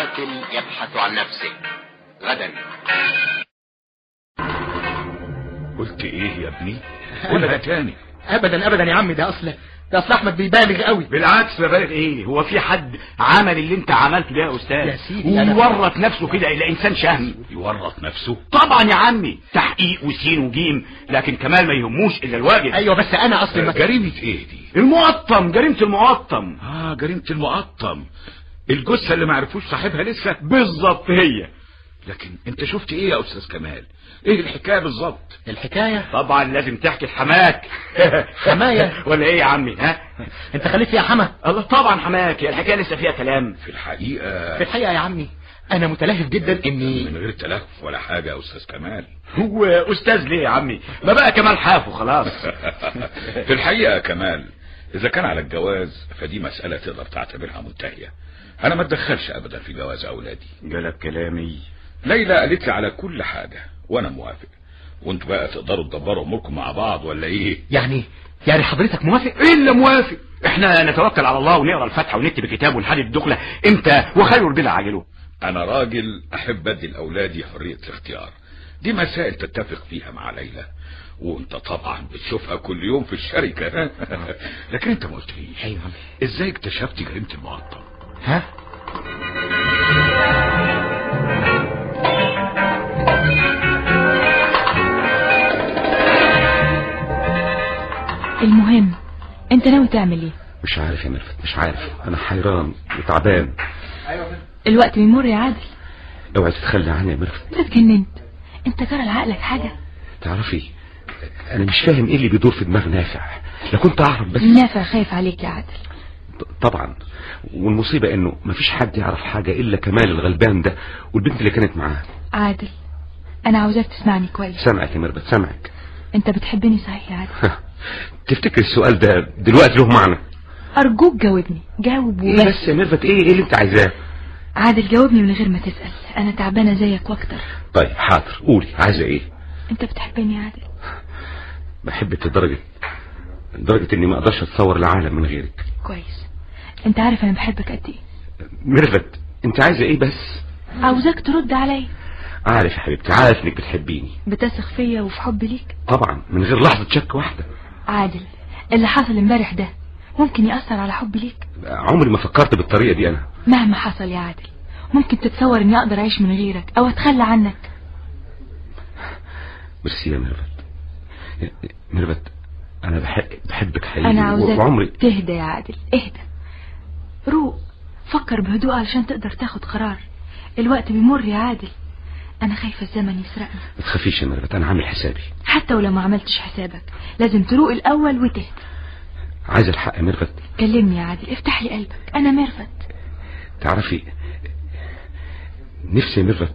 قاتل يبحث عن نفسه غدا قلت ايه يا ابني قولها تاني ابدا ابدا يا عم ده اصل ده اصل احمد بيبالغ قوي بالعكس ببالغ ايه هو في حد عمل اللي انت عملته ده يا استاذ يا سيدي أنا- وورط نفسه كده الى انسان شهم يورط نفسه طبعا يا عمي تحقيق وسين وجيم لكن كمال ما يهموش الا الواجب ايوه بس انا اصلي ما جريمة ايه دي المقطم جريمه المقطم اه جريمة المقطم الجثة اللي ما عرفوش صاحبها لسه بالظبط هي لكن انت شفت ايه يا استاذ كمال ايه الحكاية بالظبط الحكاية طبعا لازم تحكي لحماك حماية؟ ولا ايه يا عمي ها انت خليك يا حما الله طبعا حماك هي الحكايه لسه فيها كلام في الحقيقة في الحقيقة يا عمي انا متلهف جدا اني من غير تلهف ولا حاجة يا استاذ كمال هو استاذ ليه يا عمي ما بقى كمال حافه خلاص في الحقيقة يا كمال إذا كان على الجواز فدي مسألة تقدر تعتبرها منتهية أنا ما اتدخلش أبدا في جواز أولادي جلب كلامي ليلى قالت لي على كل حاجة وأنا موافق وانتوا بقى تقدروا تدبروا أموركم مع بعض ولا إيه؟ يعني يعني حضرتك موافق الا موافق احنا نتوكل على الله ونقرا الفاتحه ونكتب الكتاب ونحدد الدخله امتى وخير البدع عاجله أنا راجل أحب أدي لأولادي حرية الاختيار دي مسائل تتفق فيها مع ليلى وانت طبعا بتشوفها كل يوم في الشركة لكن انت ما قلتليش ايوه يا عمي ازاي اكتشفت جريمة المقطم ها المهم انت ناوي تعمل ايه مش عارف يا ميرفت مش عارف انا حيران وتعبان الوقت بيمر يا عادل اوعي تتخلى عني يا ميرفت انت اتجننت انت جرى لعقلك حاجة تعرفي انا مش فاهم ايه اللي بيدور في دماغ نافع لو كنت اعرف بس نافع خايف عليك يا عادل ط- طبعا والمصيبة انه مفيش حد يعرف حاجة الا كمال الغلبان ده والبنت اللي كانت معاه عادل انا عاوزاك تسمعني كويس سامعك يا ميرفت سامعك انت بتحبني صحيح يا عادل تفتكر السؤال ده دلوقتي له معنى ارجوك جاوبني جاوب ايه وبس بس يا ميرفت ايه ايه اللي انت عايزاه عادل جاوبني من غير ما تسأل انا تعبانة زيك واكتر طيب حاضر قولي عايزة ايه انت بتحبني يا عادل بحبك لدرجة لدرجة اني ما اقدرش اتصور العالم من غيرك كويس انت عارف انا بحبك قد ايه ميرفت انت عايزة ايه بس عاوزاك ترد عليا عارف يا حبيبتي عارف انك بتحبيني بتثق فيا وفي حبي ليك طبعا من غير لحظة شك واحدة عادل اللي حصل امبارح ده ممكن يأثر على حبي ليك عمري ما فكرت بالطريقة دي انا مهما حصل يا عادل ممكن تتصور اني اقدر اعيش من غيرك او اتخلى عنك ميرسي يا ميرفت ميرفت انا بحب بحبك حقيقي انا عاوزاك وعمري تهدى يا عادل اهدى روق فكر بهدوء علشان تقدر تاخد قرار الوقت بيمر يا عادل انا خايفة الزمن يسرقنا ما تخافيش يا ميرفت انا عامل حسابي حتى ولو ما عملتش حسابك لازم تروق الاول وتهدى عايز الحق يا ميرفت كلمني يا عادل افتح لي قلبك انا ميرفت تعرفي نفسي يا ميرفت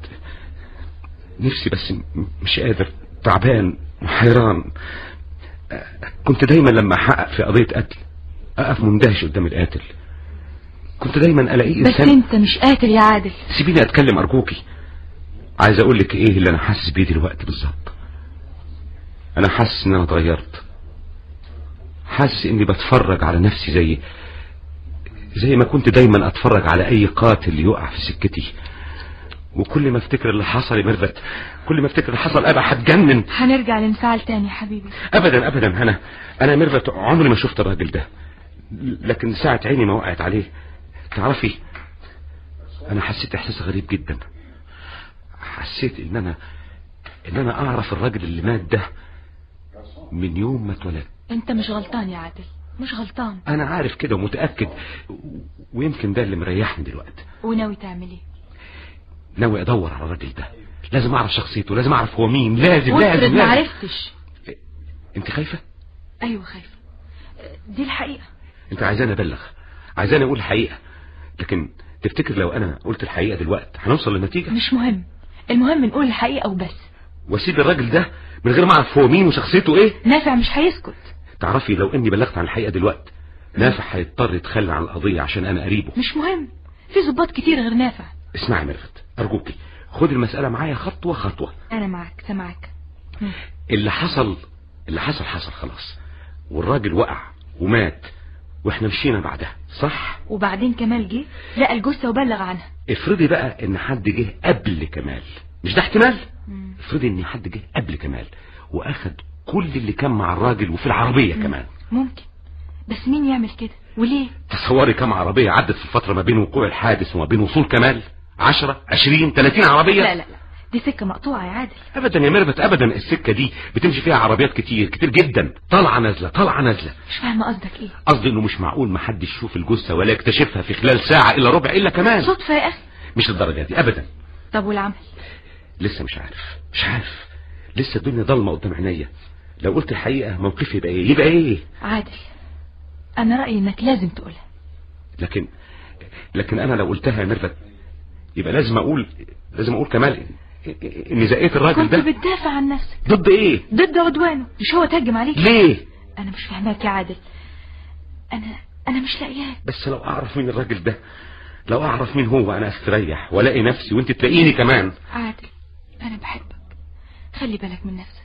نفسي بس م- مش قادر تعبان وحيران أه، كنت دايما لما احقق في قضية قتل اقف مندهش قدام القاتل كنت دايما الاقيه بس انسان انت مش قاتل يا عادل سيبيني اتكلم ارجوكي عايز اقول لك ايه اللي انا حاسس بيه دلوقتي بالظبط انا حاسس ان انا اتغيرت حاسس اني بتفرج على نفسي زي زي ما كنت دايما اتفرج على اي قاتل يقع في سكتي وكل ما افتكر اللي حصل يا ميرفت كل ما افتكر اللي حصل ابقى هتجنن هنرجع لنفعل تاني يا حبيبي ابدا ابدا انا انا يا ميرفت عمري ما شفت الراجل ده لكن ساعة عيني ما وقعت عليه تعرفي انا حسيت احساس غريب جدا حسيت ان انا ان انا اعرف الراجل اللي مات ده من يوم ما اتولد انت مش غلطان يا عادل مش غلطان انا عارف كده ومتاكد و- ويمكن ده اللي مريحني دلوقتي وناوي تعمل ايه ناوي ادور على الراجل ده لازم اعرف شخصيته لازم اعرف هو مين لازم وافرض لازم, ما لازم. عرفتش انت خايفه ايوه خايفه دي الحقيقه انت عايزاني ابلغ عايزاني اقول الحقيقه لكن تفتكر لو انا قلت الحقيقه دلوقتي هنوصل لنتيجه مش مهم المهم نقول الحقيقه وبس واسيب الراجل ده من غير ما اعرف هو مين وشخصيته ايه نافع مش هيسكت تعرفي لو اني بلغت عن الحقيقه دلوقتي نافع هيضطر يتخلى عن القضيه عشان انا قريبه مش مهم في ضباط كتير غير نافع اسمعي يا ميرفت ارجوكي خدي المساله معايا خطوه خطوه انا معاك سامعك اللي حصل اللي حصل حصل خلاص والراجل وقع ومات واحنا مشينا بعدها صح وبعدين كمال جه لقى الجثة وبلغ عنها افرضي بقى ان حد جه قبل كمال مش ده احتمال افرضي ان حد جه قبل كمال واخد كل اللي كان مع الراجل وفي العربية كمان ممكن بس مين يعمل كده وليه تصوري كم عربية عدت في الفترة ما بين وقوع الحادث وما بين وصول كمال عشرة عشرين تلاتين عربية لا لا لا دي سكة مقطوعة يا عادل ابدا يا ميرفت ابدا السكة دي بتمشي فيها عربيات كتير كتير جدا طالعة نازلة طالعة نازلة مش فاهمة قصدك ايه قصدي انه مش معقول ما حدش يشوف الجثة ولا يكتشفها في خلال ساعة الا ربع الا كمان صدفة يا اخي مش للدرجة دي ابدا طب والعمل لسه مش عارف مش عارف لسه الدنيا ضلمة قدام عينيا لو قلت الحقيقة موقفي يبقى ايه يبقى ايه عادل انا رأيي انك لازم تقولها لكن لكن انا لو قلتها يا ميرفت يبقى لازم اقول لازم اقول كمال إن- اني زقيت الراجل كنت ده بتدافع عن نفسك ضد ايه ضد عدوانه مش هو تهجم عليك ليه انا مش فاهماك يا عادل انا انا مش لاقياك بس لو اعرف مين الراجل ده لو اعرف مين هو انا استريح والاقي نفسي وانت تلاقيني كمان عادل انا بحبك خلي بالك من نفسك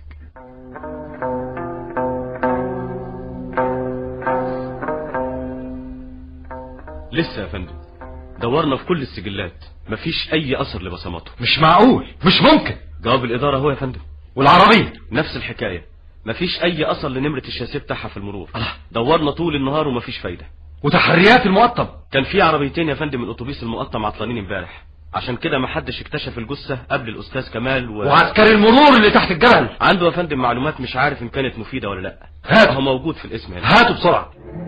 لسه يا فندم دورنا في كل السجلات مفيش اي اثر لبصماته مش معقول مش ممكن جواب الاداره هو يا فندم والعربية نفس الحكايه مفيش اي اثر لنمره الشاسيه بتاعها في المرور الله. دورنا طول النهار ومفيش فايده وتحريات المقطم كان في عربيتين يا فندم الاتوبيس المقطم عطلانين امبارح عشان كده محدش اكتشف الجثه قبل الاستاذ كمال و... وعسكري المرور اللي تحت الجبل عنده يا فندم معلومات مش عارف ان كانت مفيده ولا لا هات. هو موجود في الاسم هنا هاتوا بسرعة